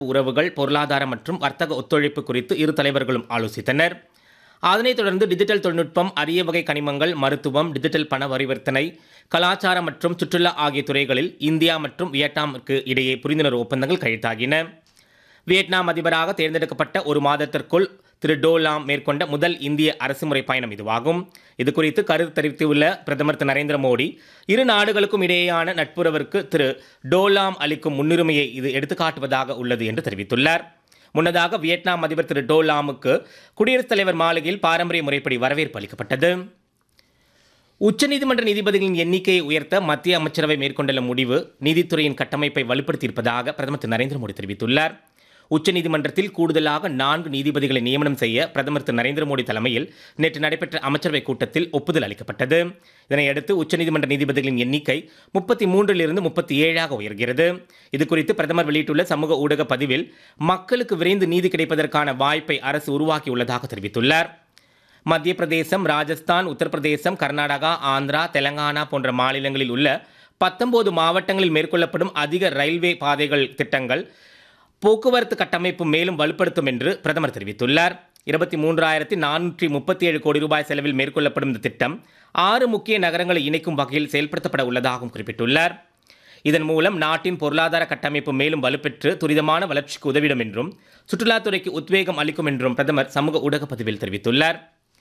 உறவுகள் பொருளாதார மற்றும் வர்த்தக ஒத்துழைப்பு குறித்து இரு தலைவர்களும் ஆலோசித்தனர் அதனைத் தொடர்ந்து டிஜிட்டல் தொழில்நுட்பம் அரிய வகை கனிமங்கள் மருத்துவம் டிஜிட்டல் பண பரிவர்த்தனை கலாச்சாரம் மற்றும் சுற்றுலா ஆகிய துறைகளில் இந்தியா மற்றும் வியட்நாமிற்கு இடையே புரிந்துணர்வு ஒப்பந்தங்கள் கையெழுத்தாகின வியட்நாம் அதிபராக தேர்ந்தெடுக்கப்பட்ட ஒரு மாதத்திற்குள் திரு டோலாம் மேற்கொண்ட முதல் இந்திய அரசுமுறை பயணம் இதுவாகும் இது குறித்து கருத்து தெரிவித்துள்ள பிரதமர் திரு நரேந்திர மோடி இரு நாடுகளுக்கும் இடையேயான நட்புறவிற்கு திரு டோலாம் அளிக்கும் முன்னுரிமையை இது எடுத்துக்காட்டுவதாக உள்ளது என்று தெரிவித்துள்ளார் முன்னதாக வியட்நாம் அதிபர் திரு டோலாமுக்கு குடியரசுத் தலைவர் மாளிகையில் பாரம்பரிய முறைப்படி வரவேற்பு அளிக்கப்பட்டது உச்சநீதிமன்ற நீதிபதிகளின் எண்ணிக்கையை உயர்த்த மத்திய அமைச்சரவை மேற்கொண்டுள்ள முடிவு நீதித்துறையின் கட்டமைப்பை வலுப்படுத்தியிருப்பதாக பிரதமர் திரு நரேந்திர மோடி தெரிவித்துள்ளார் உச்சநீதிமன்றத்தில் கூடுதலாக நான்கு நீதிபதிகளை நியமனம் செய்ய பிரதமர் திரு நரேந்திர மோடி தலைமையில் நேற்று நடைபெற்ற அமைச்சரவைக் கூட்டத்தில் ஒப்புதல் அளிக்கப்பட்டது இதனையடுத்து உச்சநீதிமன்ற நீதிபதிகளின் எண்ணிக்கை முப்பத்தி மூன்றிலிருந்து முப்பத்தி ஏழாக உயர்கிறது இதுகுறித்து பிரதமர் வெளியிட்டுள்ள சமூக ஊடக பதிவில் மக்களுக்கு விரைந்து நீதி கிடைப்பதற்கான வாய்ப்பை அரசு உருவாக்கியுள்ளதாக தெரிவித்துள்ளார் மத்திய பிரதேசம் ராஜஸ்தான் உத்தரப்பிரதேசம் கர்நாடகா ஆந்திரா தெலங்கானா போன்ற மாநிலங்களில் உள்ள பத்தொன்பது மாவட்டங்களில் மேற்கொள்ளப்படும் அதிக ரயில்வே பாதைகள் திட்டங்கள் போக்குவரத்து கட்டமைப்பு மேலும் வலுப்படுத்தும் என்று பிரதமர் தெரிவித்துள்ளார் இருபத்தி மூன்றாயிரத்தி நானூற்றி முப்பத்தி ஏழு கோடி ரூபாய் செலவில் மேற்கொள்ளப்படும் இந்த திட்டம் ஆறு முக்கிய நகரங்களை இணைக்கும் வகையில் செயல்படுத்தப்பட உள்ளதாகவும் குறிப்பிட்டுள்ளார் இதன் மூலம் நாட்டின் பொருளாதார கட்டமைப்பு மேலும் வலுப்பெற்று துரிதமான வளர்ச்சிக்கு உதவிடும் என்றும் சுற்றுலாத்துறைக்கு உத்வேகம் அளிக்கும் என்றும் பிரதமர் சமூக ஊடக பதிவில் தெரிவித்துள்ளார்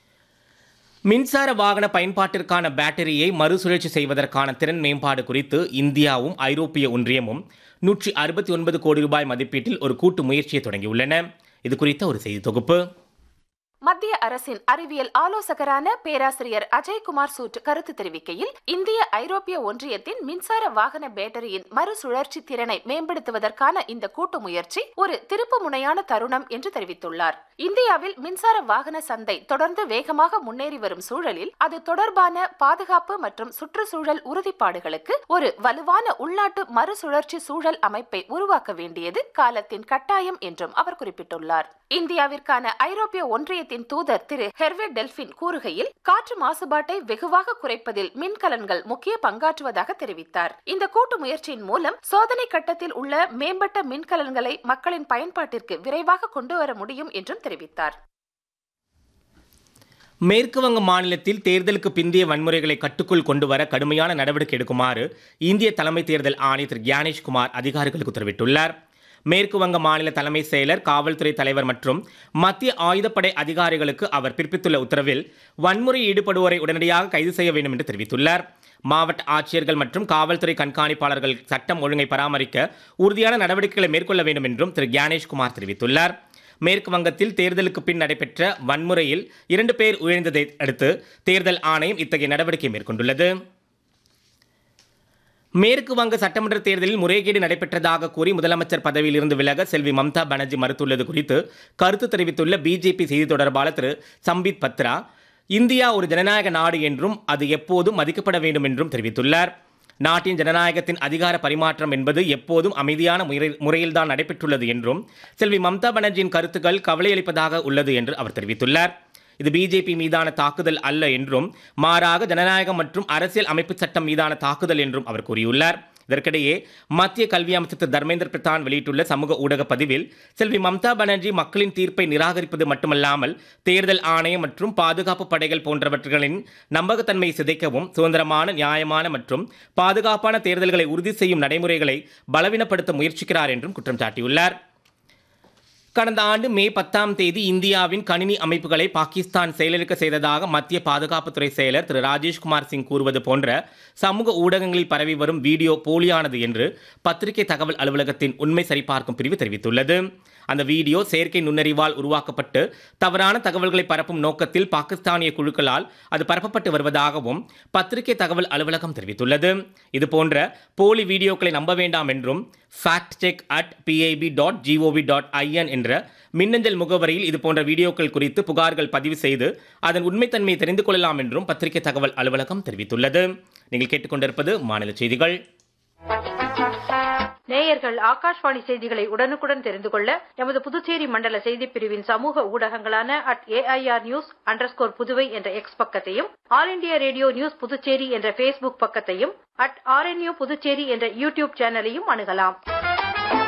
மின்சார வாகன பயன்பாட்டிற்கான பேட்டரியை மறுசுழற்சி செய்வதற்கான திறன் மேம்பாடு குறித்து இந்தியாவும் ஐரோப்பிய ஒன்றியமும் நூற்றி அறுபத்தி ஒன்பது கோடி ரூபாய் மதிப்பீட்டில் ஒரு கூட்டு முயற்சியை தொடங்கியுள்ளன இது குறித்த ஒரு செய்தி தொகுப்பு மத்திய அரசின் அறிவியல் ஆலோசகரான பேராசிரியர் அஜய்குமார் சூட் கருத்து தெரிவிக்கையில் இந்திய ஐரோப்பிய ஒன்றியத்தின் மின்சார வாகன பேட்டரியின் மறுசுழற்சி திறனை மேம்படுத்துவதற்கான இந்த கூட்டு முயற்சி ஒரு திருப்பு முனையான தருணம் என்று தெரிவித்துள்ளார் இந்தியாவில் மின்சார வாகன சந்தை தொடர்ந்து வேகமாக முன்னேறி வரும் சூழலில் அது தொடர்பான பாதுகாப்பு மற்றும் சுற்றுச்சூழல் உறுதிப்பாடுகளுக்கு ஒரு வலுவான உள்நாட்டு மறுசுழற்சி சூழல் அமைப்பை உருவாக்க வேண்டியது காலத்தின் கட்டாயம் என்றும் அவர் குறிப்பிட்டுள்ளார் இந்தியாவிற்கான ஐரோப்பிய ஒன்றியத்தின் தூதர் திரு ஹெர்வே டெல்பின் கூறுகையில் காற்று மாசுபாட்டை வெகுவாக குறைப்பதில் மின்கலன்கள் முக்கிய பங்காற்றுவதாக தெரிவித்தார் இந்த கூட்டு முயற்சியின் மூலம் சோதனை கட்டத்தில் உள்ள மேம்பட்ட மின்கலன்களை மக்களின் பயன்பாட்டிற்கு விரைவாக கொண்டு வர முடியும் என்றும் தெரிவித்தார் மேற்கு வங்க மாநிலத்தில் தேர்தலுக்கு பிந்தைய வன்முறைகளை கட்டுக்குள் கொண்டு வர கடுமையான நடவடிக்கை எடுக்குமாறு இந்திய தலைமை தேர்தல் ஆணையர் திரு கியானேஷ்குமார் அதிகாரிகளுக்கு உத்தரவிட்டுள்ளார் மேற்கு வங்க மாநில தலைமை செயலர் காவல்துறை தலைவர் மற்றும் மத்திய ஆயுதப்படை அதிகாரிகளுக்கு அவர் பிறப்பித்துள்ள உத்தரவில் வன்முறையில் ஈடுபடுவோரை உடனடியாக கைது செய்ய வேண்டும் என்று தெரிவித்துள்ளார் மாவட்ட ஆட்சியர்கள் மற்றும் காவல்துறை கண்காணிப்பாளர்கள் சட்டம் ஒழுங்கை பராமரிக்க உறுதியான நடவடிக்கைகளை மேற்கொள்ள வேண்டும் என்றும் திரு கியானேஷ்குமார் தெரிவித்துள்ளார் மேற்கு வங்கத்தில் தேர்தலுக்கு பின் நடைபெற்ற வன்முறையில் இரண்டு பேர் உயிரிழந்ததை அடுத்து தேர்தல் ஆணையம் இத்தகைய நடவடிக்கை மேற்கொண்டுள்ளது மேற்கு வங்க சட்டமன்ற தேர்தலில் முறைகேடு நடைபெற்றதாக கூறி முதலமைச்சர் பதவியில் இருந்து விலக செல்வி மம்தா பானர்ஜி மறுத்துள்ளது குறித்து கருத்து தெரிவித்துள்ள பிஜேபி செய்தி தொடர்பாளர் திரு சம்பித் பத்ரா இந்தியா ஒரு ஜனநாயக நாடு என்றும் அது எப்போதும் மதிக்கப்பட வேண்டும் என்றும் தெரிவித்துள்ளார் நாட்டின் ஜனநாயகத்தின் அதிகார பரிமாற்றம் என்பது எப்போதும் அமைதியான முறை முறையில்தான் நடைபெற்றுள்ளது என்றும் செல்வி மம்தா பானர்ஜியின் கருத்துக்கள் கவலையளிப்பதாக உள்ளது என்று அவர் தெரிவித்துள்ளார் இது பிஜேபி மீதான தாக்குதல் அல்ல என்றும் மாறாக ஜனநாயகம் மற்றும் அரசியல் அமைப்பு சட்டம் மீதான தாக்குதல் என்றும் அவர் கூறியுள்ளார் இதற்கிடையே மத்திய கல்வி அமைச்சர் திரு தர்மேந்திர பிரதான் வெளியிட்டுள்ள சமூக ஊடக பதிவில் செல்வி மம்தா பானர்ஜி மக்களின் தீர்ப்பை நிராகரிப்பது மட்டுமல்லாமல் தேர்தல் ஆணையம் மற்றும் பாதுகாப்பு படைகள் போன்றவர்களின் நம்பகத்தன்மையை சிதைக்கவும் சுதந்திரமான நியாயமான மற்றும் பாதுகாப்பான தேர்தல்களை உறுதி செய்யும் நடைமுறைகளை பலவீனப்படுத்த முயற்சிக்கிறார் என்றும் குற்றம் சாட்டியுள்ளார் கடந்த ஆண்டு மே பத்தாம் தேதி இந்தியாவின் கணினி அமைப்புகளை பாகிஸ்தான் செயலிழக்க செய்ததாக மத்திய பாதுகாப்புத்துறை செயலர் திரு ராஜேஷ்குமார் சிங் கூறுவது போன்ற சமூக ஊடகங்களில் பரவி வரும் வீடியோ போலியானது என்று பத்திரிகை தகவல் அலுவலகத்தின் உண்மை சரிபார்க்கும் பிரிவு தெரிவித்துள்ளது அந்த வீடியோ செயற்கை நுண்ணறிவால் உருவாக்கப்பட்டு தவறான தகவல்களை பரப்பும் நோக்கத்தில் பாகிஸ்தானிய குழுக்களால் அது பரப்பப்பட்டு வருவதாகவும் பத்திரிகை தகவல் அலுவலகம் தெரிவித்துள்ளது இதுபோன்ற போலி வீடியோக்களை நம்ப வேண்டாம் என்றும் fact check at PIB dot GOV dot IN என்ற மின்னஞ்சல் முகவரியில் இதுபோன்ற வீடியோக்கள் குறித்து புகார்கள் பதிவு செய்து அதன் உண்மைத்தன்மையை தெரிந்து கொள்ளலாம் என்றும் பத்திரிகை தகவல் அலுவலகம் தெரிவித்துள்ளது நீங்கள் கேட்டுக்கொண்டிருப்பது மாநில செய்திகள் நேயர்கள் ஆகாஷ்வாணி செய்திகளை உடனுக்குடன் தெரிந்து கொள்ள எமது புதுச்சேரி மண்டல செய்திப் பிரிவின் சமூக ஊடகங்களான at AIR news underscore Puduvai என்ற எக்ஸ் பக்கத்தையும் All India Radio News Puducherry என்ற ஃபேஸ்புக் பக்கத்தையும் அட் ஆர்என்யூ புதுச்சேரி என்ற யூடியூப் சேனலையும் அணுகலாம்